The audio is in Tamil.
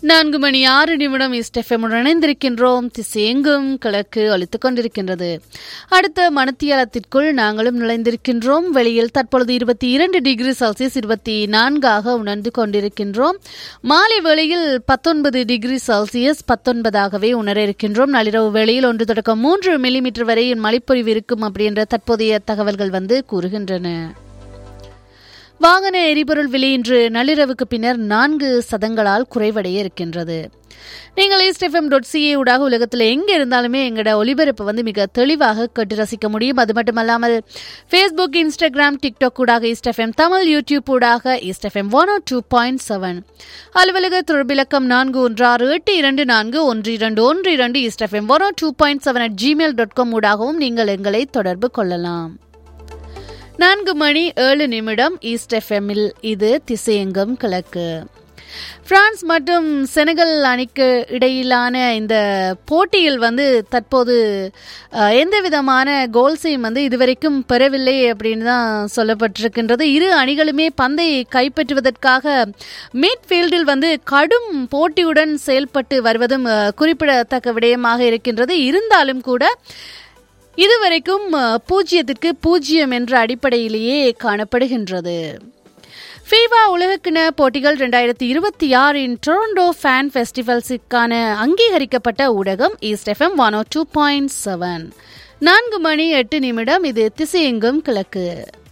நான்கு மணி ஆறு நிமிடம் இஸ்டெஃபமுடன் இணைந்திருக்கின்றோம் திசையெங்கும் கிழக்கு ஒலித்துக் கொண்டிருக்கின்றது அடுத்த மணத்தியாலத்திற்குள் நாங்களும் நுழைந்திருக்கின்றோம் வெளியில் தற்பொழுது இருபத்தி இரண்டு டிகிரி செல்சியஸ் இருபத்தி நான்காக உணர்ந்து கொண்டிருக்கின்றோம் மாலை வேளையில் பத்தொன்பது டிகிரி செல்சியஸ் பத்தொன்பதாகவே உணர இருக்கின்றோம் நள்ளிரவு வேளையில் ஒன்று தொடக்கம் மூன்று மில்லிமீட்டர் வரை மழைப்பொழிவு இருக்கும் அப்படின்ற தற்போதைய தகவல்கள் வந்து கூறுகின்றன வாகன எரிபொருள் விலை இன்று நள்ளிரவுக்கு பின்னர் நான்கு சதங்களால் குறைவடைய இருக்கின்றது நீங்கள் ஈஸ்ட் எஃப்எம் டாட் சிஏ ஊடாக உலகத்தில் எங்கே இருந்தாலுமே எங்களோட ஒலிபரப்பு வந்து மிக தெளிவாக கேட்டு ரசிக்க முடியும் அது மட்டுமல்லாமல் ஃபேஸ்புக் இன்ஸ்டாகிராம் டிக்டாக் ஊடாக ஈஸ்ட் எஃப்எம் தமிழ் யூடியூப் ஊடாக East FM one O two point seven அலுவலக தொடர்பிலக்கம் நான்கு ஒன்று ஆறு எட்டு இரண்டு நான்கு ஒன்று இரண்டு ஒன்று இரண்டு East FM one O two point seven at Gmail dot com ஊடாகவும் நீங்கள் எங்களை தொடர்பு கொள்ளலாம் நான்கு மணி ஏழு நிமிடம் ஈஸ்ட் எஃப்எம்மில் இது திசையெங்கும் கிழக்கு பிரான்ஸ் மற்றும் செனகல் அணிக்கு இடையிலான இந்த போட்டியில் வந்து தற்போது எந்த விதமான கோல்ஸையும் வந்து இதுவரைக்கும் பெறவில்லை அப்படின்னு தான் சொல்லப்பட்டிருக்கின்றது இரு அணிகளுமே பந்தை கைப்பற்றுவதற்காக மீட்ஃபீல்டில் வந்து கடும் போட்டியுடன் செயல்பட்டு வருவதும் குறிப்பிடத்தக்க விடயமாக இருக்கின்றது இருந்தாலும் கூட இதுவரைக்கும் பூஜ்ஜியத்திற்கு பூஜ்ஜியம் என்ற அடிப்படையிலேயே காணப்படுகின்றது ஃபீவா உலகக்கிண போட்டிகள் ரெண்டாயிரத்தி இருபத்தி ஆறின் டொரண்டோ ஃபேன் ஃபெஸ்டிவல்ஸுக்கான அங்கீகரிக்கப்பட்ட ஊடகம் East FM one O two point seven நான்கு மணி எட்டு நிமிடம் இது திசையெங்கும் கிழக்கு